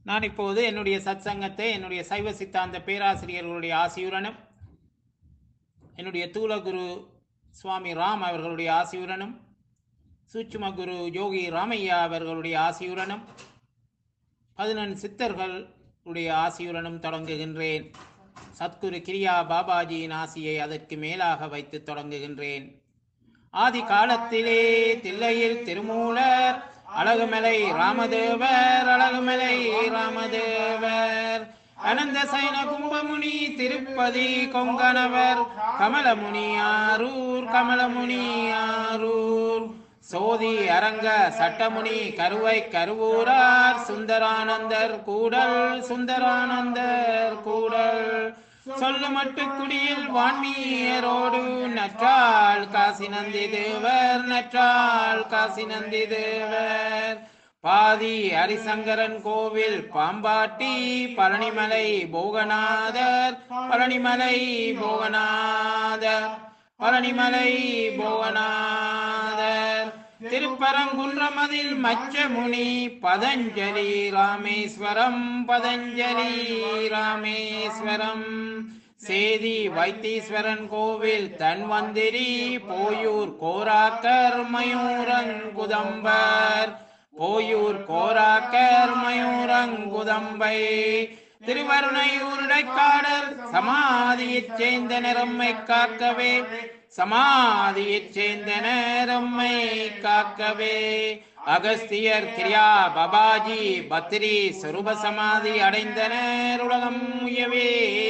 நான் இப்போது என்னுடைய சத்சங்கத்தை என்னுடைய சைவ சித்தாந்த பேராசிரியர்களுடைய ஆசியுடனும் என்னுடைய தூலகுரு சுவாமி ராம் அவர்களுடைய ஆசியுடனும் சூட்சும குரு யோகி ராமையா அவர்களுடைய ஆசியுடனும் பதினெண் சித்தர்களுடைய ஆசியுடனும் தொடங்குகின்றேன் சத்குரு கிரியா பாபாஜியின் ஆசியை அதற்கு மேலாக வைத்து தொடங்குகின்றேன் ஆதி காலத்திலே தில்லையில் திருமூலர் அழகுமலை ராமதேவர் அழகுமலை ராமதேவர் அனந்த சைன கும்பமுனி திருப்பதி கொங்கணவர் கமலமுனி ஆரூர் கமலமுனி ஆரூர் சோதி அரங்க சட்டமுனி கருவை கருவூரார் சுந்தரானந்தர் கூடல் சுந்தரானந்தர் கூடல் சொல்லு மட்டு குடியில் வான்மீயரோடு நற்றாள் காசி நந்தி தேவர் நற்றாள் காசி நந்தி தேவர் பாதி ஹரிசங்கரன் கோவில் பாம்பாட்டி பழனிமலை போகநாதர் பழனிமலை போகநாதர் பழனிமலை போகநாதர் திருப்பரங்குன்றமதில் மச்சமுனி பதஞ்சலி ராமேஸ்வரம் பதஞ்சலி ராமேஸ்வரம் சேதி வைத்தீஸ்வரன் கோவில் தன்வந்திரி போயூர் கோராக்கர் மயூரங்குதம்பர் போயூர் கோராக்கர் மயூரங்குதம்பை திருவருணையூருடைக்காடர் சமாதியைச் சேர்ந்த நிறம்மை காக்கவே சமாதியைச் சேர்ந்த நேரம்மை காக்கவே அகஸ்தியர் கிரியா பபாஜி பத்ரி சொரூப சமாதி அடைந்தனர் உலகம் உயவே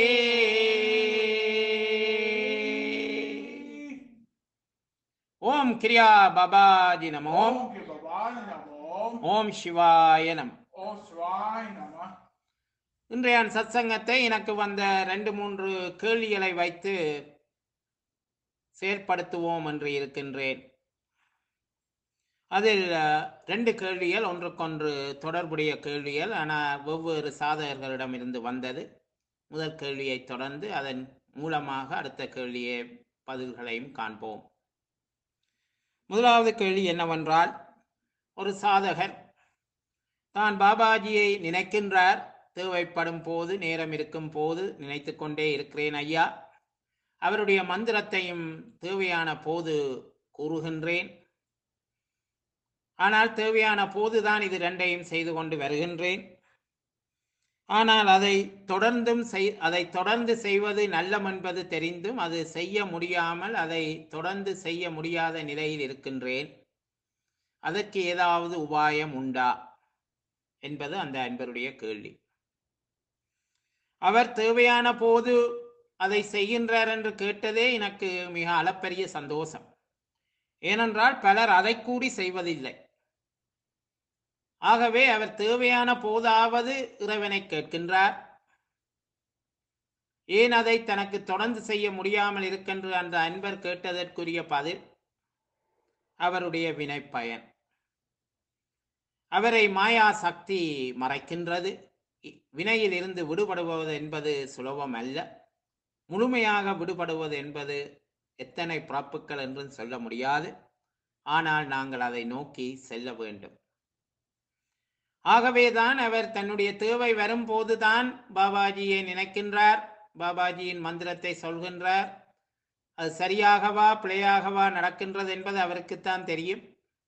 ஓம் கிரியா பபாஜி நமோ ஓம் கி பவானி நமோ ஓம் சிவாய நம ஓம் சிவாய் நம இன்றைய சத்சங்கத்தை எனக்கு வந்த ரெண்டு மூன்று கேள்விகளை வைத்து செயற்படுத்துவோம் என்று இருக்கின்றேன் அதில் அஹ், ரெண்டு கேள்விகள் ஒன்றுக்கொன்று தொடர்புடைய கேள்விகள் ஆனால் வெவ்வேறு சாதகர்களிடமிருந்து வந்தது முதல் கேள்வியை தொடர்ந்து அதன் மூலமாக அடுத்த கேள்வியை பதில்களையும் காண்போம் முதலாவது கேள்வி என்னவென்றால் ஒரு சாதகர் தான் பாபாஜியை நினைக்கின்றார் தேவைப்படும் போது நேரம் இருக்கும் போது நினைத்து கொண்டே இருக்கிறேன் ஐயா அவருடைய மந்திரத்தையும் தேவையான போது கூறுகின்றேன் ஆனால் தேவையான போதுதான் இது ரெண்டையும் செய்து கொண்டு வருகின்றேன் ஆனால் அதை தொடர்ந்தும் செய் அதை தொடர்ந்து செய்வது நல்லம் என்பது தெரிந்தும் அது செய்ய முடியாமல் அதை தொடர்ந்து செய்ய முடியாத நிலையில் இருக்கின்றேன் அதற்கு ஏதாவது உபாயம் உண்டா என்பது அந்த அன்பருடைய கேள்வி அவர் தேவையான போது அதை செய்கின்றார் என்று கேட்டதே எனக்கு மிக அளப்பரிய சந்தோஷம் ஏனென்றால் பலர் அதை கூடி செய்வதில்லை ஆகவே அவர் தேவையான போதாவது இறைவனை கேட்கின்றார் ஏன் அதை தனக்கு தொடர்ந்து செய்ய முடியாமல் இருக்கின்ற அந்த அன்பர் கேட்டதற்குரிய பதில் அவருடைய வினை பயன் அவரை மாயா சக்தி மறைக்கின்றது இ- வினையில் இருந்து விடுபடுவது என்பது சுலபம் அல்ல முழுமையாக விடுபடுவது என்பது எத்தனை பிறப்புகள் என்றும் சொல்ல முடியாது ஆனால் நாங்கள் அதை நோக்கி செல்ல வேண்டும் ஆகவேதான் அவர் தன்னுடைய தேவை வரும்போதுதான் பாபாஜியை நினைக்கின்றார் பாபாஜியின் மந்திரத்தை சொல்கின்றார் அது சரியாகவா பிழையாகவா நடக்கின்றது என்பது அவருக்குத்தான் தெரியும்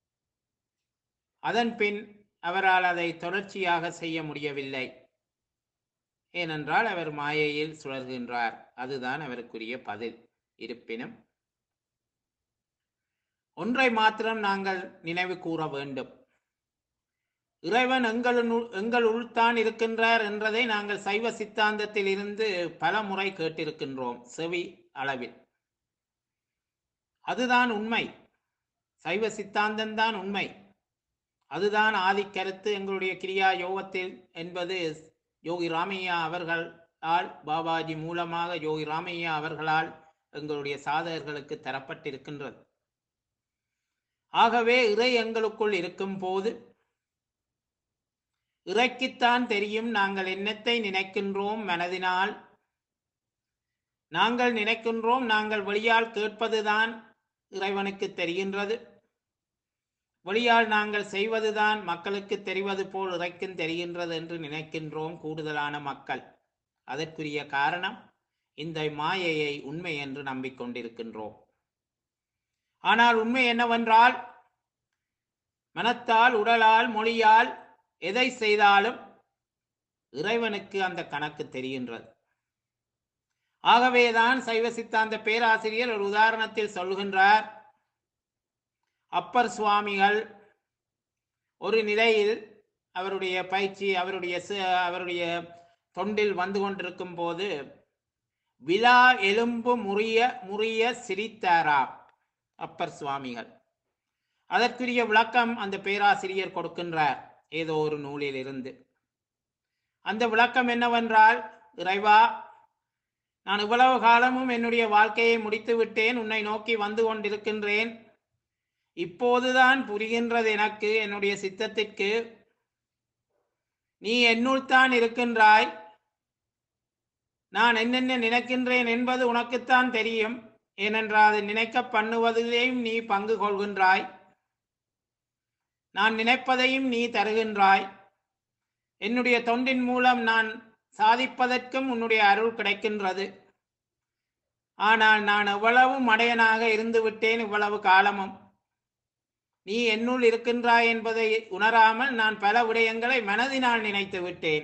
அதன் பின் அவரால் அதை தொடர்ச்சியாக செய்ய முடியவில்லை ஏனென்றால் அவர் மாயையில் சுழல்கின்றார் அதுதான் அவருக்குரிய பதில் இருப்பினும் ஒன்றை மாத்திரம் நாங்கள் நினைவு கூற வேண்டும் இறைவன் எங்களுள் எங்கள் உள்தான் இருக்கின்றார் என்றதை நாங்கள் சைவ சித்தாந்தத்தில் இருந்து பல முறை கேட்டிருக்கின்றோம் செவி அளவில் அதுதான் உண்மை சைவ சித்தாந்தம்தான் உண்மை அதுதான் ஆதிக்கருத்து எங்களுடைய கிரியா யோகத்தில் என்பது யோகி ராமையா அவர்களால் பாபாஜி மூலமாக யோகி ராமையா அவர்களால் எங்களுடைய சாதகர்களுக்கு தரப்பட்டிருக்கின்றது ஆகவே இறை எங்களுக்குள் இருக்கும் போது இறைக்குத்தான் தெரியும் நாங்கள் என்னத்தை நினைக்கின்றோம் மனதினால் நாங்கள் நினைக்கின்றோம் நாங்கள் வெளியால் கேட்பதுதான் இறைவனுக்கு தெரிகின்றது வெளியால் நாங்கள் செய்வதுதான் மக்களுக்கு தெரிவது போல் இறைக்கும் தெரிகின்றது என்று நினைக்கின்றோம் கூடுதலான மக்கள் அதற்குரிய காரணம் இந்த மாயையை உண்மை என்று நம்பிக்கொண்டிருக்கின்றோம் ஆனால் உண்மை என்னவென்றால் மனத்தால் உடலால் மொழியால் எதை செய்தாலும் இறைவனுக்கு அந்த கணக்கு தெரிகின்றது ஆகவேதான் சைவ சித்தாந்த பேராசிரியர் ஒரு உதாரணத்தில் சொல்கின்றார் அப்பர் சுவாமிகள் ஒரு நிலையில் அவருடைய பயிற்சி அவருடைய ச- அவருடைய தொண்டில் வந்து கொண்டிருக்கும் போது விழா எலும்பு முறிய முறிய சிரித்தாராம் அப்பர் சுவாமிகள் அதற்குரிய விளக்கம் அந்த பேராசிரியர் கொடுக்கின்றார் ஏதோ ஒரு நூலில் இருந்து அந்த விளக்கம் என்னவென்றால் இறைவா நான் இவ்வளவு காலமும் என்னுடைய வாழ்க்கையை முடித்து விட்டேன் உன்னை நோக்கி வந்து கொண்டிருக்கின்றேன் இப்போதுதான் புரிகின்றது எனக்கு என்னுடைய சித்தத்திற்கு நீ என்னுள் தான் இருக்கின்றாய் நான் என்னென்ன நினைக்கின்றேன் என்பது உனக்குத்தான் தெரியும் ஏனென்றால் அதை நினைக்க பண்ணுவதிலேயும் நீ பங்கு கொள்கின்றாய் நான் நினைப்பதையும் நீ தருகின்றாய் என்னுடைய தொண்டின் மூலம் நான் சாதிப்பதற்கும் உன்னுடைய அருள் கிடைக்கின்றது ஆனால் நான் எவ்வளவு மடையனாக இருந்து விட்டேன் இவ்வளவு காலமும் நீ என்னுள் இருக்கின்றாய் என்பதை உணராமல் நான் பல விடயங்களை மனதினால் நினைத்து விட்டேன்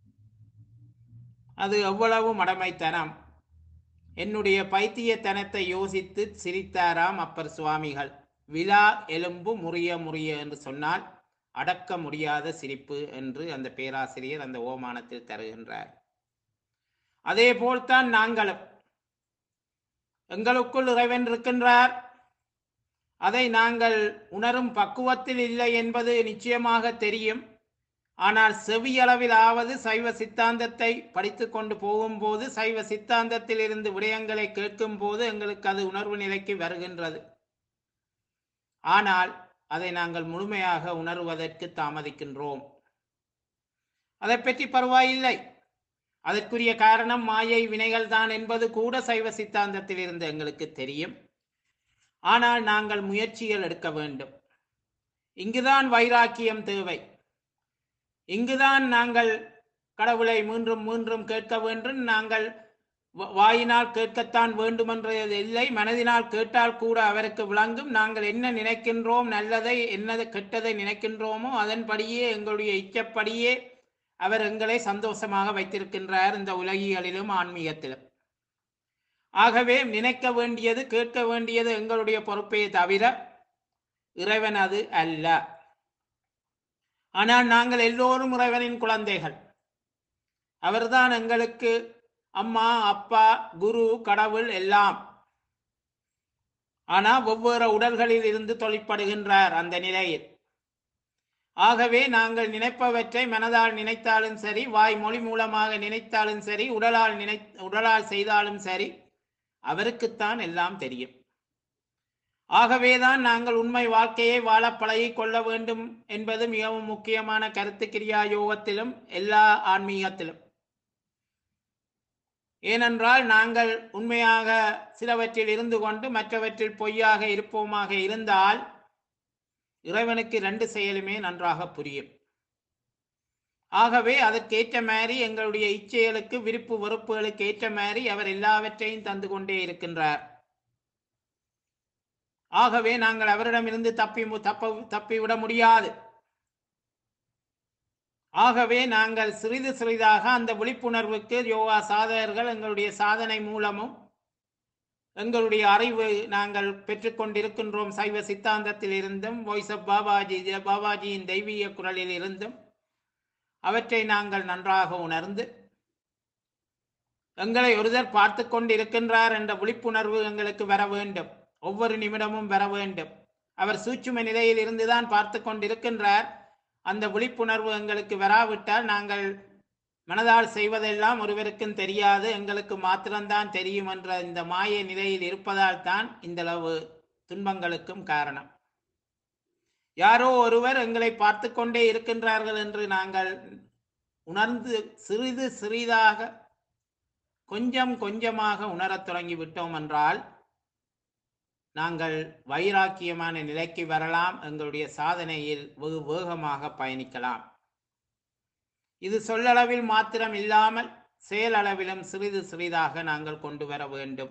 அது எவ்வளவு மடமைத்தனம் என்னுடைய பைத்தியத்தனத்தை யோசித்து சிரித்தாராம் அப்பர் சுவாமிகள் விழா எலும்பு முறிய முறிய என்று சொன்னால் அடக்க முடியாத சிரிப்பு என்று அந்த பேராசிரியர் அந்த ஓமானத்தில் தருகின்றார் அதே போல்தான் நாங்களும் எங்களுக்குள் இறைவன் இருக்கின்றார் அதை நாங்கள் உணரும் பக்குவத்தில் இல்லை என்பது நிச்சயமாக தெரியும் ஆனால் செவியளவிலாவது சைவ சித்தாந்தத்தை படித்து கொண்டு போகும்போது சைவ சித்தாந்தத்தில் இருந்து விடயங்களை கேட்கும் போது எங்களுக்கு அது உணர்வு நிலைக்கு வருகின்றது ஆனால் அதை நாங்கள் முழுமையாக உணர்வதற்கு தாமதிக்கின்றோம் அதை பற்றி பரவாயில்லை அதற்குரிய காரணம் மாயை வினைகள் தான் என்பது கூட சைவ சித்தாந்தத்தில் இருந்து எங்களுக்கு தெரியும் ஆனால் நாங்கள் முயற்சிகள் எடுக்க வேண்டும் இங்குதான் வைராக்கியம் தேவை இங்குதான் நாங்கள் கடவுளை மீண்டும் மீண்டும் கேட்க வேண்டும் நாங்கள் வ- வாயினால் கேட்கத்தான் வேண்டுமென்றது இல்லை மனதினால் கேட்டால் கூட அவருக்கு விளங்கும் நாங்கள் என்ன நினைக்கின்றோம் நல்லதை என்னது கெட்டதை நினைக்கின்றோமோ அதன்படியே எங்களுடைய இச்சப்படியே அவர் எங்களை சந்தோஷமாக வைத்திருக்கின்றார் இந்த உலகியலிலும் ஆன்மீகத்திலும் ஆகவே நினைக்க வேண்டியது கேட்க வேண்டியது எங்களுடைய பொறுப்பே தவிர இறைவன் அது அல்ல ஆனால் நாங்கள் எல்லோரும் இறைவனின் குழந்தைகள் அவர்தான் எங்களுக்கு அம்மா அப்பா குரு கடவுள் எல்லாம் ஆனா ஒவ்வொரு உடல்களில் இருந்து தொழிற்படுகின்றார் அந்த நிலையில் ஆகவே நாங்கள் நினைப்பவற்றை மனதால் நினைத்தாலும் சரி வாய் மொழி மூலமாக நினைத்தாலும் சரி உடலால் நினை உடலால் செய்தாலும் சரி அவருக்குத்தான் எல்லாம் தெரியும் ஆகவேதான் நாங்கள் உண்மை வாழ்க்கையை வாழ பழகிக் கொள்ள வேண்டும் என்பது மிகவும் முக்கியமான கருத்து கிரியா யோகத்திலும் எல்லா ஆன்மீகத்திலும் ஏனென்றால் நாங்கள் உண்மையாக சிலவற்றில் இருந்து கொண்டு மற்றவற்றில் பொய்யாக இருப்போமாக இருந்தால் இறைவனுக்கு ரெண்டு செயலுமே நன்றாக புரியும் ஆகவே அதற்கேற்ற மாதிரி எங்களுடைய இச்செயலுக்கு விருப்பு வெறுப்புகளுக்கு ஏற்ற மாதிரி அவர் எல்லாவற்றையும் தந்து கொண்டே இருக்கின்றார் ஆகவே நாங்கள் அவரிடமிருந்து தப்பி மு- தப்ப தப்பிவிட முடியாது ஆகவே நாங்கள் சிறிது சிறிதாக அந்த விழிப்புணர்வுக்கு யோகா சாதகர்கள் எங்களுடைய சாதனை மூலமும் எங்களுடைய அறிவு நாங்கள் பெற்றுக்கொண்டிருக்கின்றோம் சைவ சித்தாந்தத்தில் இருந்தும் வாய்ஸ் ஆஃப் பாபாஜி பாபாஜியின் தெய்வீக குரலில் இருந்தும் அவற்றை நாங்கள் நன்றாக உணர்ந்து எங்களை ஒருதர் பார்த்து கொண்டிருக்கின்றார் என்ற விழிப்புணர்வு எங்களுக்கு வர வேண்டும் ஒவ்வொரு நிமிடமும் வர வேண்டும் அவர் சூட்சும நிலையில் இருந்துதான் பார்த்து கொண்டிருக்கின்றார் அந்த விழிப்புணர்வு எங்களுக்கு வராவிட்டால் நாங்கள் மனதால் செய்வதெல்லாம் ஒருவருக்கும் தெரியாது எங்களுக்கு மாத்திரம்தான் தெரியும் என்ற இந்த மாய நிலையில் இருப்பதால் தான் இந்த அளவு துன்பங்களுக்கும் காரணம் யாரோ ஒருவர் எங்களை பார்த்து கொண்டே இருக்கின்றார்கள் என்று நாங்கள் உணர்ந்து சிறிது சிறிதாக கொஞ்சம் கொஞ்சமாக உணரத் தொடங்கி விட்டோம் என்றால் நாங்கள் வைராக்கியமான நிலைக்கு வரலாம் எங்களுடைய சாதனையில் வெகு வேகமாக பயணிக்கலாம் இது சொல்லளவில் மாத்திரம் இல்லாமல் செயலளவிலும் சிறிது சிறிதாக நாங்கள் கொண்டு வர வேண்டும்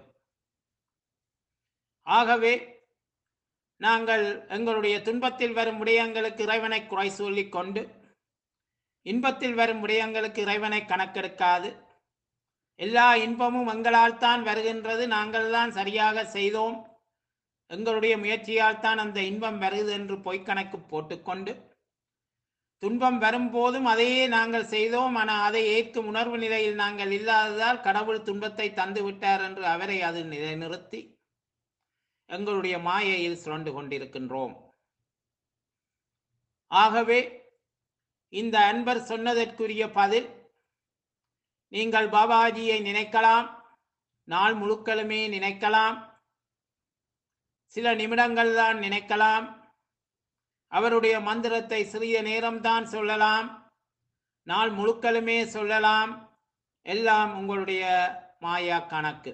ஆகவே நாங்கள் எங்களுடைய துன்பத்தில் வரும் விடயங்களுக்கு இறைவனை குறை சொல்லிக் கொண்டு இன்பத்தில் வரும் விடயங்களுக்கு இறைவனை கணக்கெடுக்காது எல்லா இன்பமும் எங்களால் தான் வருகின்றது நாங்கள் தான் சரியாக செய்தோம் எங்களுடைய முயற்சியால் தான் அந்த இன்பம் வருது என்று பொய்க்கணக்கு போட்டுக்கொண்டு துன்பம் வரும்போதும் அதையே நாங்கள் செய்தோம் ஆனால் அதை ஏற்கும் உணர்வு நிலையில் நாங்கள் இல்லாததால் கடவுள் துன்பத்தை தந்து விட்டார் என்று அவரை அது நிலைநிறுத்தி எங்களுடைய மாயையில் சுரண்டு கொண்டிருக்கின்றோம் ஆகவே இந்த அன்பர் சொன்னதற்குரிய பதில் நீங்கள் பாபாஜியை நினைக்கலாம் நாள் முழுக்களுமே நினைக்கலாம் சில நிமிடங்கள் தான் நினைக்கலாம் அவருடைய மந்திரத்தை சிறிய நேரம்தான் சொல்லலாம் நாள் முழுக்களுமே சொல்லலாம் எல்லாம் உங்களுடைய மாயா கணக்கு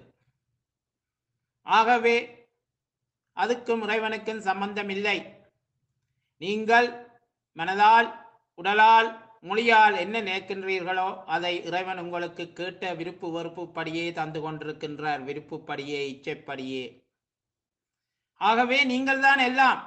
ஆகவே அதுக்கும் இறைவனுக்கும் சம்பந்தம் இல்லை நீங்கள் மனதால் உடலால் மொழியால் என்ன நினைக்கின்றீர்களோ அதை இறைவன் உங்களுக்கு கேட்ட விருப்பு வெறுப்புப்படியே தந்து கொண்டிருக்கின்றார் விருப்புப்படியே இச்சைப்படியே ஆகவே நீங்கள் தான் எல்லாம்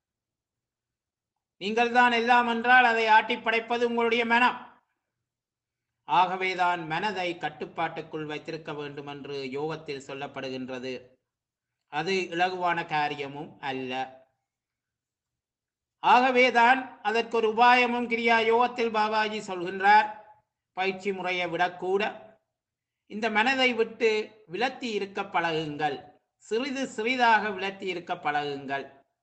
நீங்கள் தான் எல்லாம் என்றால் அதை ஆட்டி படைப்பது உங்களுடைய மனம் ஆகவேதான் மனதை கட்டுப்பாட்டுக்குள் வைத்திருக்க வேண்டும் என்று யோகத்தில் சொல்லப்படுகின்றது அது இலகுவான காரியமும் அல்ல ஆகவேதான் அதற்கு ஒரு உபாயமும் கிரியா யோகத்தில் பாபாஜி சொல்கின்றார் பயிற்சி முறையை விடக்கூட இந்த மனதை விட்டு விலத்தி இருக்க பழகுங்கள் சிறிது சிறிதாக விலத்தி இருக்க பழகுங்கள்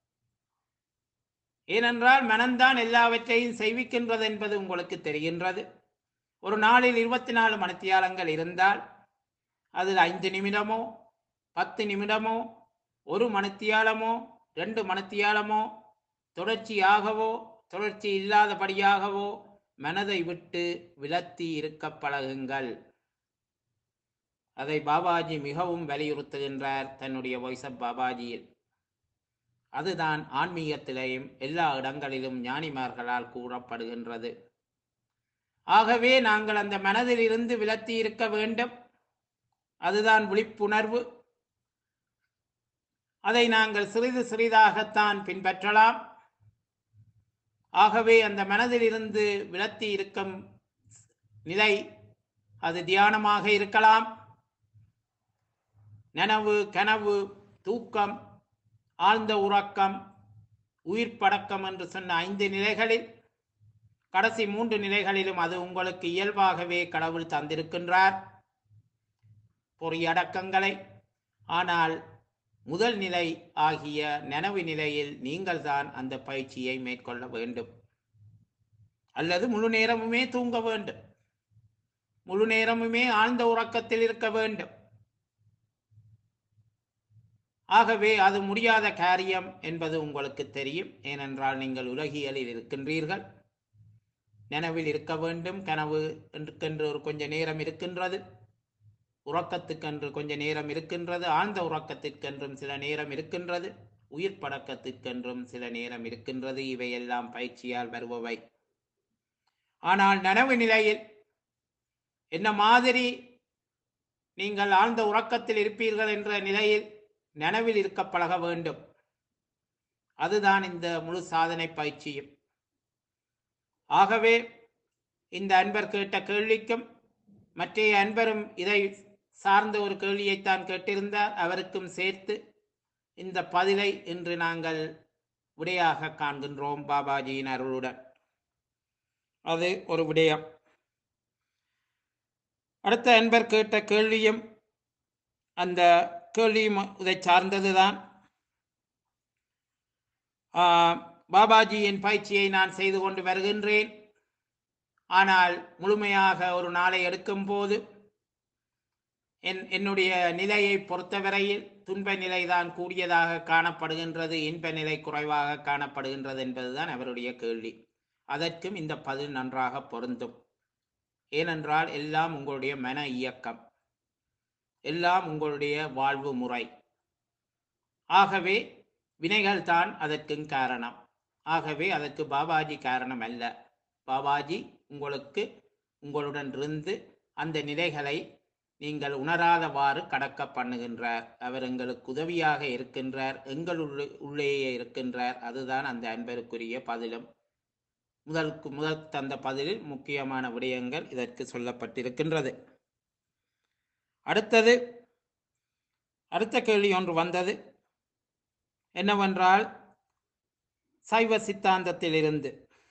ஏனென்றால் மனம்தான் எல்லாவற்றையும் செய்விக்கின்றது என்பது உங்களுக்கு தெரிகின்றது ஒரு நாளில் இருபத்தி நாலு மணித்தியாலங்கள் இருந்தால் அதில் ஐந்து நிமிடமோ பத்து நிமிடமோ ஒரு மணித்தியாலமோ ரெண்டு மணித்தியாலமோ தொடர்ச்சியாகவோ தொடர்ச்சி இல்லாதபடியாகவோ மனதை விட்டு விலத்தி இருக்க பழகுங்கள் அதை பாபாஜி மிகவும் வலியுறுத்துகின்றார் தன்னுடைய வாய்ஸ் ஆஃப் பாபாஜியில் அதுதான் ஆன்மீகத்திலேயும் எல்லா இடங்களிலும் ஞானிமார்களால் கூறப்படுகின்றது ஆகவே நாங்கள் அந்த மனதில் இருந்து விலத்தி இருக்க வேண்டும் அதுதான் விழிப்புணர்வு அதை நாங்கள் சிறிது சிறிதாகத்தான் பின்பற்றலாம் ஆகவே அந்த மனதில் இருந்து விலத்தி இருக்கும் நிலை அது தியானமாக இருக்கலாம் நனவு கனவு தூக்கம் ஆழ்ந்த உறக்கம் உயிர் படக்கம் என்று சொன்ன ஐந்து நிலைகளில் கடைசி மூன்று நிலைகளிலும் அது உங்களுக்கு இயல்பாகவே கடவுள் தந்திருக்கின்றார் பொறியடக்கங்களை ஆனால் முதல் நிலை ஆகிய நனவு நிலையில் நீங்கள் தான் அந்த பயிற்சியை மேற்கொள்ள வேண்டும் அல்லது முழு நேரமுமே தூங்க வேண்டும் முழு நேரமுமே ஆழ்ந்த உறக்கத்தில் இருக்க வேண்டும் ஆகவே அது முடியாத காரியம் என்பது உங்களுக்கு தெரியும் ஏனென்றால் நீங்கள் உலகியலில் இருக்கின்றீர்கள் நினைவில் இருக்க வேண்டும் கனவு என்றுக்கென்று ஒரு கொஞ்ச நேரம் இருக்கின்றது உறக்கத்துக்கென்று கொஞ்ச நேரம் இருக்கின்றது ஆழ்ந்த உறக்கத்திற்கென்றும் சில நேரம் இருக்கின்றது உயிர் படக்கத்திற்கென்றும் சில நேரம் இருக்கின்றது இவையெல்லாம் பயிற்சியால் வருபவை ஆனால் நனவு நிலையில் என்ன மாதிரி நீங்கள் ஆழ்ந்த உறக்கத்தில் இருப்பீர்கள் என்ற நிலையில் நனவில் இருக்க பழக வேண்டும் அதுதான் இந்த முழு சாதனை பயிற்சியும் ஆகவே இந்த அன்பர் கேட்ட கேள்விக்கும் மற்றைய அன்பரும் இதை சார்ந்த ஒரு கேள்வியைத்தான் கேட்டிருந்தார் அவருக்கும் சேர்த்து இந்த பதிலை இன்று நாங்கள் விடையாக காண்கின்றோம் பாபாஜியின் அருளுடன் அது ஒரு விடயம் அடுத்த அன்பர் கேட்ட கேள்வியும் அந்த கேள்வியும் இதை சார்ந்ததுதான் ஆஹ், பாபாஜியின் பயிற்சியை நான் செய்து கொண்டு வருகின்றேன் ஆனால் முழுமையாக ஒரு நாளை எடுக்கும்போது என் என்னுடைய நிலையை பொறுத்தவரையில் துன்ப நிலைதான் கூடியதாக காணப்படுகின்றது இன்ப நிலை குறைவாக காணப்படுகின்றது என்பதுதான் அவருடைய கேள்வி அதற்கும் இந்த பதில் நன்றாக பொருந்தும் ஏனென்றால் எல்லாம் உங்களுடைய மன இயக்கம் எல்லாம் உங்களுடைய வாழ்வு முறை ஆகவே வினைகள் தான் அதற்கும் காரணம் ஆகவே அதற்கு பாபாஜி காரணம் அல்ல பாபாஜி உங்களுக்கு உங்களுடன் இருந்து அந்த நிலைகளை நீங்கள் உணராதவாறு கடக்க பண்ணுகின்றார் அவர் எங்களுக்கு உதவியாக இருக்கின்றார் எங்கள் உள்ளே- உள்ளேயே இருக்கின்றார் அதுதான் அந்த அன்பருக்குரிய பதிலும் முதல் முதல் தந்த பதிலில் முக்கியமான விடயங்கள் இதற்கு சொல்லப்பட்டிருக்கின்றது அடுத்தது அடுத்த கேள்வி ஒன்று வந்தது என்னவென்றால் சைவ சித்தாந்தத்திலிருந்து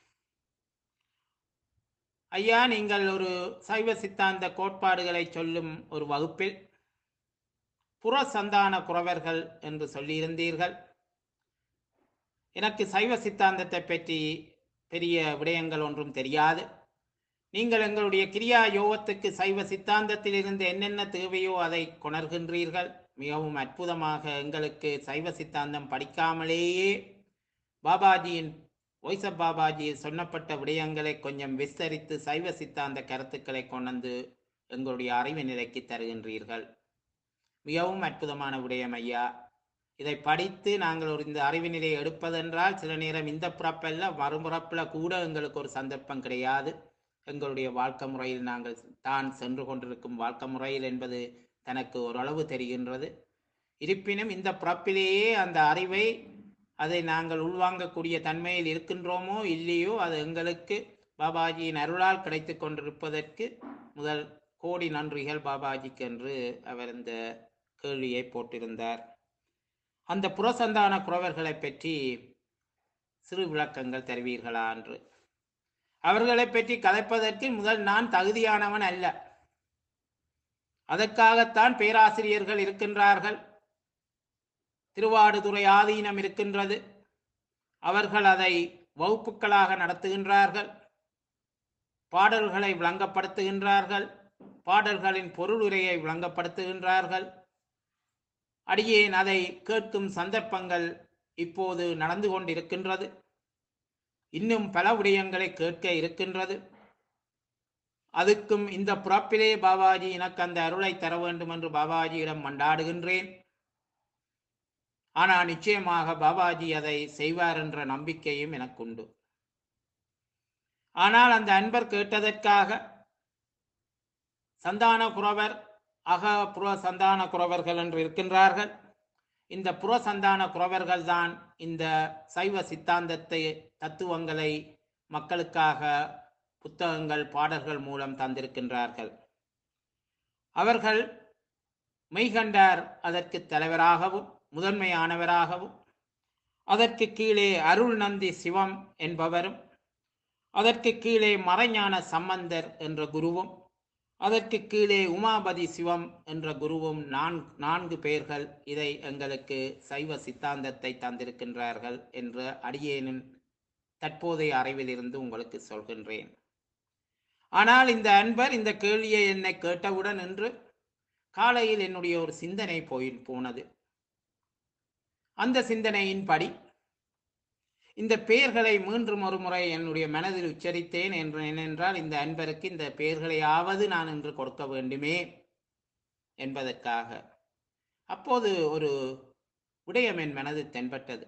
ஐயா நீங்கள் ஒரு சைவ சித்தாந்த கோட்பாடுகளை சொல்லும் ஒரு வகுப்பில் புற சந்தான குறவர்கள் என்று சொல்லியிருந்தீர்கள் எனக்கு சைவ சித்தாந்தத்தை பற்றி பெரிய விடயங்கள் ஒன்றும் தெரியாது நீங்கள் எங்களுடைய கிரியா யோகத்துக்கு சைவ சித்தாந்தத்திலிருந்து என்னென்ன தேவையோ அதை கொணர்கின்றீர்கள் மிகவும் அற்புதமாக எங்களுக்கு சைவ சித்தாந்தம் படிக்காமலேயே பாபாஜியின் வாய்ஸ் ஆஃப் பாபாஜி சொன்னப்பட்ட விடயங்களை கொஞ்சம் விஸ்தரித்து சைவ சித்தாந்த கருத்துக்களை கொண்டு எங்களுடைய அறிவு நிலைக்கு தருகின்றீர்கள் மிகவும் அற்புதமான விடயம் ஐயா இதை படித்து நாங்கள் ஒரு இந்த அறிவு நிலையை எடுப்பதென்றால் சில நேரம் இந்த பிறப்பல்ல மறுபிறப்பில் கூட எங்களுக்கு ஒரு சந்தர்ப்பம் கிடையாது எங்களுடைய வாழ்க்கை முறையில் நாங்கள் தான் சென்று கொண்டிருக்கும் வாழ்க்கை முறையில் என்பது தனக்கு ஓரளவு தெரிகின்றது இருப்பினும் இந்த பிறப்பிலேயே அந்த அறிவை அதை நாங்கள் உள்வாங்கக்கூடிய தன்மையில் இருக்கின்றோமோ இல்லையோ அது எங்களுக்கு பாபாஜியின் அருளால் கிடைத்து கொண்டிருப்பதற்கு முதல் கோடி நன்றிகள் பாபாஜிக்கு என்று அவர் இந்த கேள்வியை போட்டிருந்தார் அந்த புறசந்தான குறவர்களை பற்றி சிறு விளக்கங்கள் தருவீர்களா என்று அவர்களை பற்றி கதைப்பதற்கு முதல் நான் தகுதியானவன் அல்ல அதற்காகத்தான் பேராசிரியர்கள் இருக்கின்றார்கள் திருவாடுதுறை ஆதீனம் இருக்கின்றது அவர்கள் அதை வகுப்புகளாக நடத்துகின்றார்கள் பாடல்களை விளங்கப்படுத்துகின்றார்கள் பாடல்களின் பொருளுரையை விளங்கப்படுத்துகின்றார்கள் அடியேன் அதை கேட்கும் சந்தர்ப்பங்கள் இப்போது நடந்து கொண்டிருக்கின்றது இன்னும் பல விடயங்களை கேட்க இருக்கின்றது அதுக்கும் இந்த புறப்பிலே பாபாஜி எனக்கு அந்த அருளை தர வேண்டும் என்று பாபாஜியிடம் மண்டாடுகின்றேன் ஆனால் நிச்சயமாக பாபாஜி அதை செய்வார் என்ற நம்பிக்கையும் எனக்கு உண்டு ஆனால் அந்த அன்பர் கேட்டதற்காக சந்தான குறவர் அக புற சந்தான குறவர்கள் என்று இருக்கின்றார்கள் இந்த புற சந்தான குறவர்கள் தான் இந்த சைவ சித்தாந்தத்தை தத்துவங்களை மக்களுக்காக புத்தகங்கள் பாடல்கள் மூலம் தந்திருக்கின்றார்கள் அவர்கள் மெய்கண்டார் அதற்கு தலைவராகவும் முதன்மையானவராகவும் அதற்கு கீழே அருள் நந்தி சிவம் என்பவரும் அதற்கு கீழே மறைஞான சம்பந்தர் என்ற குருவும் அதற்கு கீழே உமாபதி சிவம் என்ற குருவும் நான் நான்கு பேர்கள் இதை எங்களுக்கு சைவ சித்தாந்தத்தை தந்திருக்கின்றார்கள் என்ற அடியேனின் தற்போதைய அறிவிலிருந்து உங்களுக்கு சொல்கின்றேன் ஆனால் இந்த அன்பர் இந்த கேள்வியை என்னை கேட்டவுடன் என்று காலையில் என்னுடைய ஒரு சிந்தனை போய் போனது அந்த சிந்தனையின்படி இந்த பெயர்களை மீண்டும் ஒரு முறை என்னுடைய மனதில் உச்சரித்தேன் என்று ஏனென்றால் இந்த அன்பருக்கு இந்த பெயர்களையாவது நான் இன்று கொடுக்க வேண்டுமே என்பதற்காக அப்போது ஒரு விடயம் என் மனதில் தென்பட்டது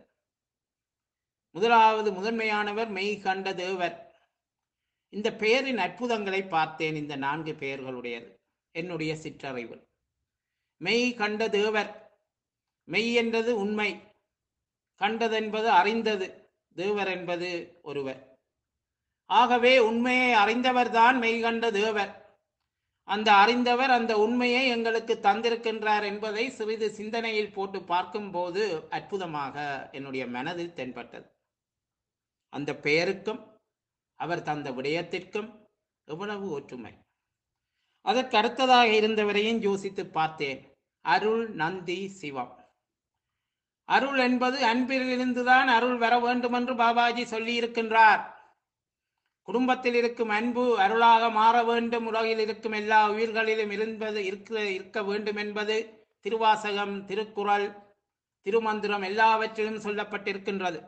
முதலாவது முதன்மையானவர் மெய் கண்ட தேவர் இந்த பெயரின் அற்புதங்களை பார்த்தேன் இந்த நான்கு பெயர்களுடையது என்னுடைய சிற்றறிவு மெய் கண்ட தேவர் மெய் என்றது உண்மை கண்டதென்பது அறிந்தது தேவர் என்பது ஒருவர் ஆகவே உண்மையை அறிந்தவர்தான் மெய் கண்ட தேவர் அந்த அறிந்தவர் அந்த உண்மையை எங்களுக்கு தந்திருக்கின்றார் என்பதை சிறிது சிந்தனையில் போட்டு பார்க்கும்போது அற்புதமாக என்னுடைய மனதில் தென்பட்டது அந்த பெயருக்கும் அவர் தந்த விடயத்திற்கும் எவ்வளவு ஒற்றுமை அதற்கு அடுத்ததாக இருந்தவரையும் யோசித்து பார்த்தேன் அருள் நந்தி சிவம் அருள் என்பது அன்பிலிருந்துதான் அருள் வர வேண்டும் என்று பாபாஜி சொல்லி இருக்கின்றார் குடும்பத்தில் இருக்கும் அன்பு அருளாக மாற வேண்டும் உலகில் இருக்கும் எல்லா உயிர்களிலும் இருந்தது இருக்க இருக்க வேண்டும் என்பது திருவாசகம் திருக்குறள் திருமந்திரம் எல்லாவற்றிலும் சொல்லப்பட்டிருக்கின்றது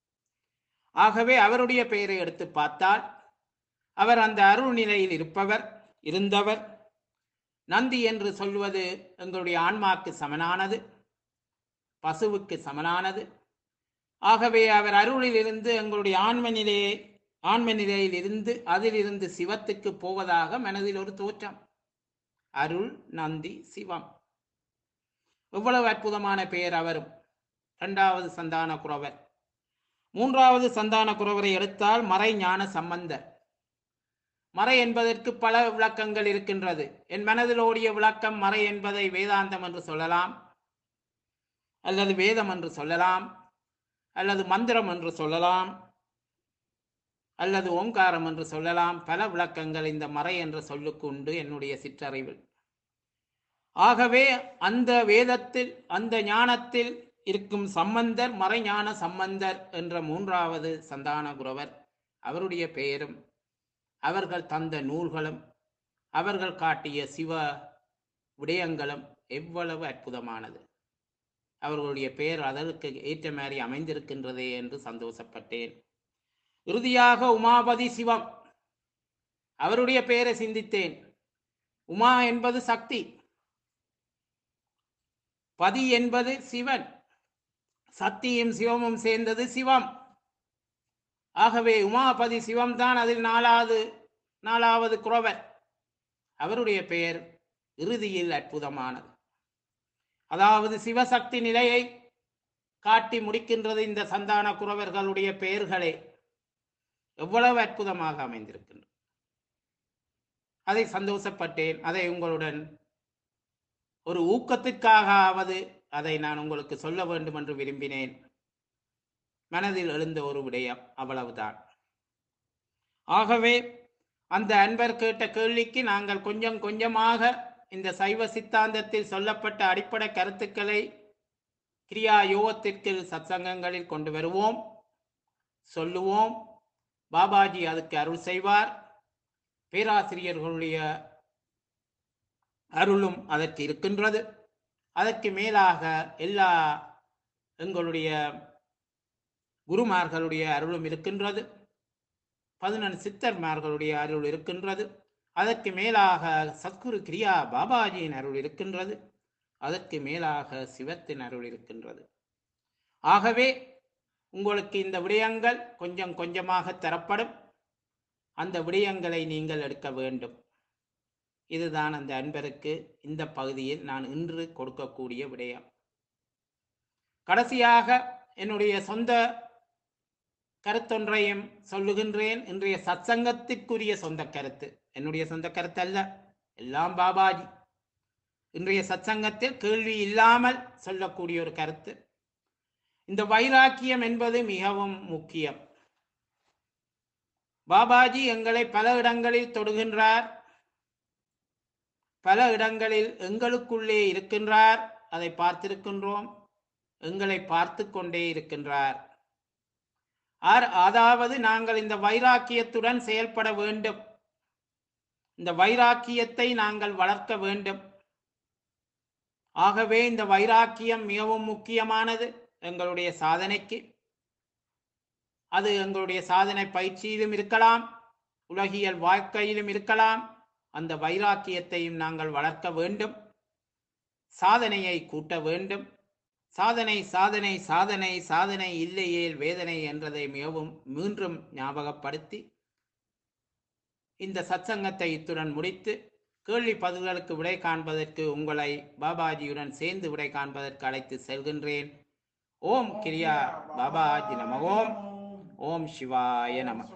ஆகவே அவருடைய பெயரை எடுத்து பார்த்தால் அவர் அந்த அருள் நிலையில் இருப்பவர் இருந்தவர் நந்தி என்று சொல்வது எங்களுடைய ஆன்மாக்கு சமனானது பசுவுக்கு சமனானது ஆகவே அவர் அருளிலிருந்து எங்களுடைய ஆன்ம நிலையை ஆன்ம நிலையில் இருந்து அதிலிருந்து சிவத்துக்கு போவதாக மனதில் ஒரு தோற்றம் அருள் நந்தி சிவம் எவ்வளவு அற்புதமான பெயர் அவரும் இரண்டாவது சந்தான குறவர் மூன்றாவது சந்தான குறவரை எடுத்தால் மறை ஞான சம்பந்தர் மறை என்பதற்கு பல விளக்கங்கள் இருக்கின்றது என் மனதில் ஓடிய விளக்கம் மறை என்பதை வேதாந்தம் என்று சொல்லலாம் அல்லது வேதம் என்று சொல்லலாம் அல்லது மந்திரம் என்று சொல்லலாம் அல்லது ஓங்காரம் என்று சொல்லலாம் பல விளக்கங்கள் இந்த மறை என்ற சொல்லுக்கு உண்டு என்னுடைய சிற்றறிவில் ஆகவே அந்த வேதத்தில் அந்த ஞானத்தில் இருக்கும் சம்பந்தர் மறைஞான சம்பந்தர் என்ற மூன்றாவது சந்தான குரவர் அவருடைய பெயரும் அவர்கள் தந்த நூல்களும் அவர்கள் காட்டிய சிவ விடயங்களும் எவ்வளவு அற்புதமானது அவர்களுடைய பெயர் அதற்கு ஏற்ற மாதிரி அமைந்திருக்கின்றதே என்று சந்தோஷப்பட்டேன் இறுதியாக உமாபதி சிவம் அவருடைய பெயரை சிந்தித்தேன் உமா என்பது சக்தி பதி என்பது சிவன் சக்தியும் சிவமும் சேர்ந்தது சிவம் ஆகவே உமாபதி சிவம் தான் அதில் நாலாவது நாலாவது குறவர் அவருடைய பெயர் இறுதியில் அற்புதமானது அதாவது சிவசக்தி நிலையை காட்டி முடிக்கின்றது இந்த சந்தான குறவர்களுடைய பெயர்களே எவ்வளவு அற்புதமாக அமைந்திருக்கின்றது அதை சந்தோஷப்பட்டேன் அதை உங்களுடன் ஒரு ஊக்கத்திற்காகவது அதை நான் உங்களுக்கு சொல்ல வேண்டும் என்று விரும்பினேன் மனதில் எழுந்த ஒரு விடயம் அவ்வளவுதான் ஆகவே அந்த அன்பர் கேட்ட கேள்விக்கு நாங்கள் கொஞ்சம் கொஞ்சமாக இந்த சைவ சித்தாந்தத்தில் சொல்லப்பட்ட அடிப்படை கருத்துக்களை கிரியா யோகத்திற்கு சத்சங்கங்களில் கொண்டு வருவோம் சொல்லுவோம் பாபாஜி அதுக்கு அருள் செய்வார் பேராசிரியர்களுடைய அருளும் அதற்கு இருக்கின்றது அதற்கு மேலாக எல்லா எங்களுடைய குருமார்களுடைய அருளும் இருக்கின்றது பதினெண்டு சித்தர்மார்களுடைய அருள் இருக்கின்றது அதற்கு மேலாக சத்குரு கிரியா பாபாஜியின் அருள் இருக்கின்றது அதற்கு மேலாக சிவத்தின் அருள் இருக்கின்றது ஆகவே உங்களுக்கு இந்த விடயங்கள் கொஞ்சம் கொஞ்சமாக தரப்படும் அந்த விடயங்களை நீங்கள் எடுக்க வேண்டும் இதுதான் அந்த அன்பருக்கு இந்த பகுதியில் நான் இன்று கொடுக்கக்கூடிய விடயம் கடைசியாக என்னுடைய சொந்த கருத்தொன்றையும் சொல்லுகின்றேன் இன்றைய சத்சங்கத்திற்குரிய சொந்த கருத்து என்னுடைய சொந்த கருத்து அல்ல எல்லாம் பாபாஜி இன்றைய சத்சங்கத்தில் கேள்வி இல்லாமல் சொல்லக்கூடிய ஒரு கருத்து இந்த வைராக்கியம் என்பது மிகவும் முக்கியம் பாபாஜி எங்களை பல இடங்களில் தொடுகின்றார் பல இடங்களில் எங்களுக்குள்ளே இருக்கின்றார் அதை பார்த்திருக்கின்றோம் எங்களை பார்த்து கொண்டே இருக்கின்றார் ஆர் அதாவது நாங்கள் இந்த வைராக்கியத்துடன் செயல்பட வேண்டும் இந்த வைராக்கியத்தை நாங்கள் வளர்க்க வேண்டும் ஆகவே இந்த வைராக்கியம் மிகவும் முக்கியமானது எங்களுடைய சாதனைக்கு அது எங்களுடைய சாதனை பயிற்சியிலும் இருக்கலாம் உலகியல் வாழ்க்கையிலும் இருக்கலாம் அந்த வைராக்கியத்தையும் நாங்கள் வளர்க்க வேண்டும் சாதனையை கூட்ட வேண்டும் சாதனை சாதனை சாதனை சாதனை இல்லையேல் வேதனை என்றதை மிகவும் மீண்டும் ஞாபகப்படுத்தி இந்த சத்சங்கத்தை இத்துடன் முடித்து கேள்வி பதில்களுக்கு விடை காண்பதற்கு உங்களை பாபாஜியுடன் சேர்ந்து விடை காண்பதற்கு அழைத்து செல்கின்றேன் ஓம் கிரியா பாபாஜி நம ஓம் ஓம் சிவாய நம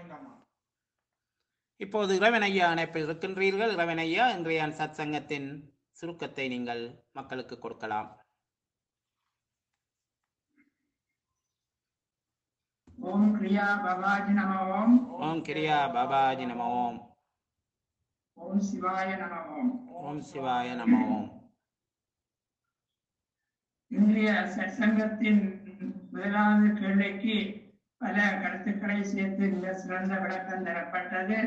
இப்போது இறைவனையா அணைப்பில் இருக்கின்றீர்கள் இறைவனையா இன்றைய சத்சங்கத்தின் சுருக்கத்தை நீங்கள் மக்களுக்கு கொடுக்கலாம் ஓம் கிரியா பவாஜி நம ஓம் ஓம் கிரியா பாபாஜி நம ஓம் ஓம் சிவாய நம ஓம் ஓம் சிவாய நம ஓம் இன்றைய சற்சங்கத்தின் முதலாவது கேள்விக்கு பல கருத்துக்களை சேர்த்து மிக சிறந்த விளக்கம் தரப்பட்டது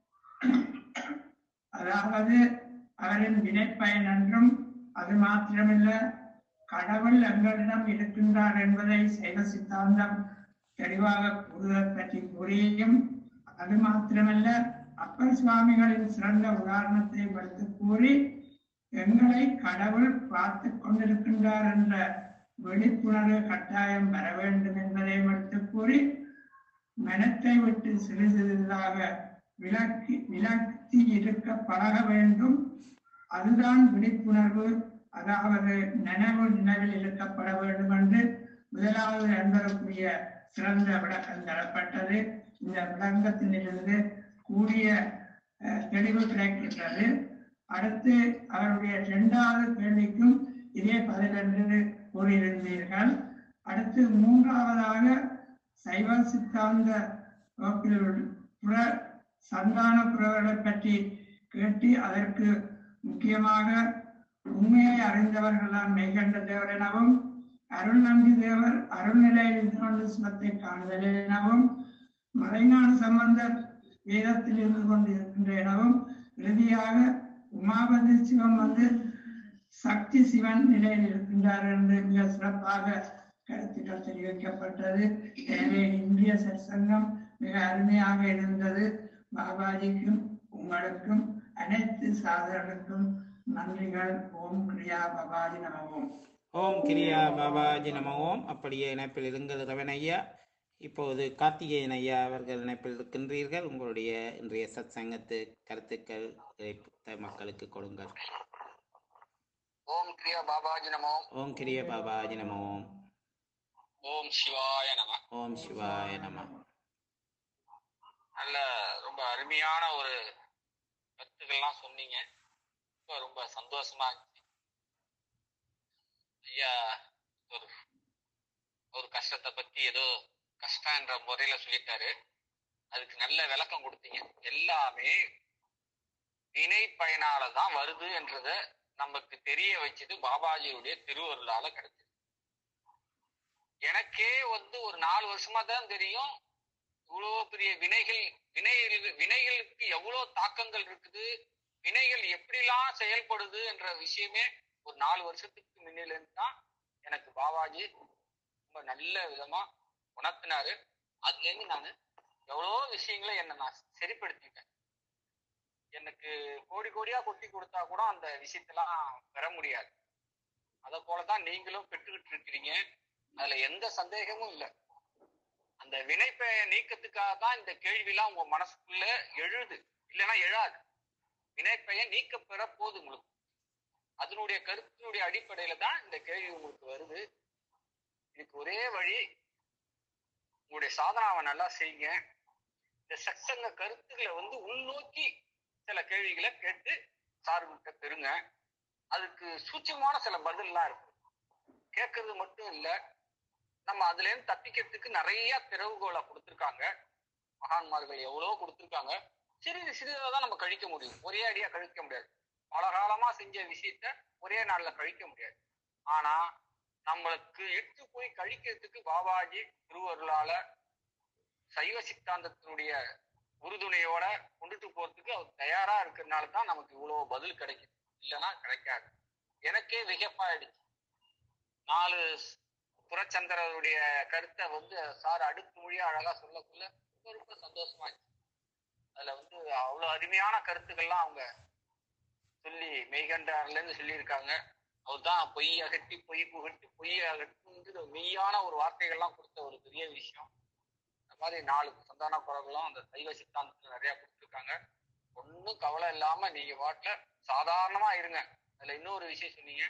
அதாவது அவரின் வினைப்பயன் என்றும் அது மாத்திரமல்ல கடவுள் எங்களிடம் இருக்கின்றார் என்பதை சைவ சித்தாந்தம் தெளிவாக கூறுதல் பற்றி கூறியும் அது மாத்திரமல்ல அப்பர் சுவாமிகளின் சிறந்த உதாரணத்தை எடுத்து கூறி எங்களை கடவுள் பார்த்து கொண்டிருக்கின்றார் என்ற விழிப்புணர்வு கட்டாயம் வர வேண்டும் என்பதை எடுத்து கூறி மனத்தை விட்டு சிறு சிறிதாக விலக்கி விலக்கி இருக்க பழக வேண்டும் அதுதான் விழிப்புணர்வு அதாவது நனவு நினைவில் இருக்கப்பட வேண்டும் என்று முதலாவது என்பதற்குரிய சிறந்த விளக்கம் தரப்பட்டது இந்த விளக்கத்திலிருந்து கூடிய அஹ், தெளிவு கிடைக்கின்றது அடுத்து அவருடைய இரண்டாவது கேள்விக்கும் இதே பதில் என்று கூறியிருந்தீர்கள் அடுத்து மூன்றாவதாக சைவ சித்தாந்த வகுப்பில் புற சந்தான புறவர்களை பற்றி கேட்டு அதற்கு முக்கியமாக உண்மையை அறிந்தவர்கள்தான் மெய்கண்ட தேவர் எனவும் அருள் நம்பி தேவர் அருள்நிலையில் கொண்டு சிவத்தை காணுதல் எனவும் மறைஞான சம்பந்தர் வேதத்தில் இருந்து கொண்டு இருக்கின்ற எனவும் இறுதியாக உமாபதி சிவம் வந்து சக்தி சிவன் நிலையில் இருக்கின்றார் என்று மிக சிறப்பாக கருத்துக்கள் தெரிவிக்கப்பட்டது எனவே இந்திய சற்சங்கம் மிக அருமையாக இருந்தது பாபாஜிக்கும் உங்களுக்கும் அனைத்து சாதகர்களுக்கும் நன்றிகள் ஓம் கிரியா பாபாஜி நமவோம் ஓம் கிரியா பாபாஜி நம ஓம் அப்படியே இணைப்பில் இருங்கள் ரவன் ஐயா இப்போது கார்த்திகேயன் ஐயா அவர்கள் இணைப்பில் இருக்கின்றீர்கள் உங்களுடைய இன்றைய சத் சங்கத்து கருத்துக்கள் இறைத்த மக்களுக்கு கொடுங்கள் ஓம் கிரியா பாபாஜி நமோ ஓம் கிரிய பாபாஜி நம ஓம் ஓம் சிவாய நம ஓம் சிவாய நம நல்ல ரொம்ப அருமையான ஒரு கருத்துக்கள்லாம் சொன்னீங்க ரொம்ப ரொம்ப சந்தோஷமா இருந்துச்சு ஐயா ஒரு ஒரு கஷ்டத்தை பத்தி ஏதோ கஷ்டம்ன்ற முறையில சொல்லிட்டாரு அதுக்கு நல்ல விளக்கம் கொடுத்தீங்க எல்லாமே வினை பயனால தான் வருது என்றத நமக்கு தெரிய வச்சது பாபாஜியுடைய திருவருளால கிடைச்சது எனக்கே வந்து ஒரு நாலு வருஷமா தான் தெரியும் இவ்வளவு பெரிய வினைகள் வினைகள் வினைகளுக்கு எவ்வளவு தாக்கங்கள் இருக்குது வினைகள் எப்படிலாம் செயல்படுது என்ற விஷயமே ஒரு நாலு வருஷத்துக்கு முன்னில இருந்து தான் எனக்கு பாபாஜி ரொம்ப நல்ல விதமா உணர்த்தினாரு அதுல இருந்து நான் எவ்வளோ விஷயங்களை என்னை நான் சரிப்படுத்திட்டேன் எனக்கு கோடி கோடியா கொட்டி கொடுத்தா கூட அந்த விஷயத்தெல்லாம் பெற முடியாது அதை போலதான் நீங்களும் பெற்றுக்கிட்டு இருக்கிறீங்க அதுல எந்த சந்தேகமும் இல்லை அந்த வினைப்பெய நீக்கத்துக்காக தான் இந்த கேள்விலாம் உங்க மனசுக்குள்ள எழுது இல்லைன்னா எழாது வினைப்பெயர் நீக்க பெற போகுது உங்களுக்கு அதனுடைய கருத்தினுடைய அடிப்படையில தான் இந்த கேள்வி உங்களுக்கு வருது இதுக்கு ஒரே வழி உங்களுடைய சாதனாவை நல்லா செய்யுங்க இந்த சத்சங்க கருத்துக்களை வந்து உள்நோக்கி சில கேள்விகளை கேட்டு சார்பிட்ட பெறுங்க அதுக்கு சூட்சமான சில பதில்லாம் இருக்கு கேட்கறது மட்டும் இல்ல நம்ம அதுல இருந்து தப்பிக்கிறதுக்கு நிறைய திறவுகோலை கொடுத்துருக்காங்க மகான்மார்கள் எவ்வளவோ கொடுத்துருக்காங்க சிறிது சிறிதாக தான் நம்ம கழிக்க முடியும் ஒரே அடியா கழிக்க முடியாது பல காலமா செஞ்ச விஷயத்த ஒரே நாள்ல கழிக்க முடியாது ஆனா நம்மளுக்கு எடுத்து போய் கழிக்கிறதுக்கு பாபாஜி திருவருளால சைவ சித்தாந்தத்தினுடைய உறுதுணையோட கொண்டுட்டு போறதுக்கு அவர் தயாரா இருக்கிறதுனால தான் நமக்கு இவ்வளவு பதில் கிடைக்குது இல்லைன்னா கிடைக்காது எனக்கே விகப்பாயிடுச்சு நாலு புறச்சந்திரருடைய கருத்தை வந்து சார் அடுக்கு மொழியா அழகா சொல்லக்குள்ள ரொம்ப ரொம்ப சந்தோஷமா இருந்துச்சு அதுல வந்து அவ்வளவு அருமையான கருத்துக்கள்லாம் அவங்க சொல்லி மெய்கண்டார்ல இருந்து சொல்லியிருக்காங்க அவர் தான் பொய் அகட்டி பொய் புகட்டி பொய் அகட்டுங்கிற மெய்யான ஒரு வார்த்தைகள்லாம் கொடுத்த ஒரு பெரிய விஷயம் இந்த மாதிரி நாலு சந்தான குரல்களும் அந்த சைவ சித்தாந்தத்துல நிறைய கொடுத்துருக்காங்க ஒன்றும் கவலை இல்லாம நீங்க பாட்டுல சாதாரணமா இருங்க அதுல இன்னொரு விஷயம் சொன்னீங்க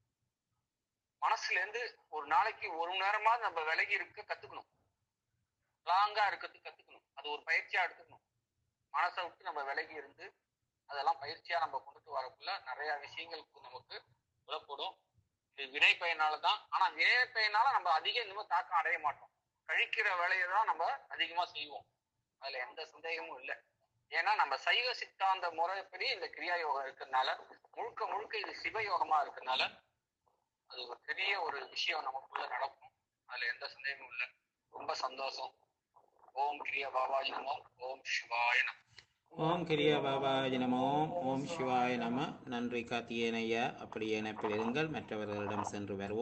மனசுல இருந்து ஒரு நாளைக்கு ஒரு மணி நேரமாவது நம்ம விலகி இருக்க கத்துக்கணும் லாங்கா இருக்கிறதுக்கு கத்துக்கணும் அது ஒரு பயிற்சியா எடுத்துக்கணும் மனசை விட்டு நம்ம விலகி இருந்து அதெல்லாம் பயிற்சியா நம்ம கொண்டுட்டு வரக்குள்ள நிறைய விஷயங்களுக்கு நமக்கு புலப்படும் இது வினை பயனால தான் ஆனா வினை பயனால நம்ம அதிக இன்னும் தாக்கம் அடைய மாட்டோம் கழிக்கிற வேலையை தான் நம்ம அதிகமா செய்வோம் அதுல எந்த சந்தேகமும் இல்லை ஏன்னா நம்ம சைவ சித்தாந்த முறைப்படி இந்த கிரியா யோகம் இருக்கிறதுனால முழுக்க முழுக்க இது சிவயோகமா இருக்கிறதுனால அது ஒரு பெரிய ஒரு விஷயம் நமக்குள்ள நடக்கும் அதுல எந்த சந்தேகமும் இல்லை ரொம்ப சந்தோஷம் ஓம் கிரியா பாபாஜி நமோ ஓம் சிவாய நமோ ஓம் கிரிய பாபாஜி நம ஓம் ஓம் சிவாய நம நன்றி கார்த்திகேயன் ஐயா அப்படியே இணைப்பில் இருங்கள் மற்றவர்களிடம் சென்று வருவோம்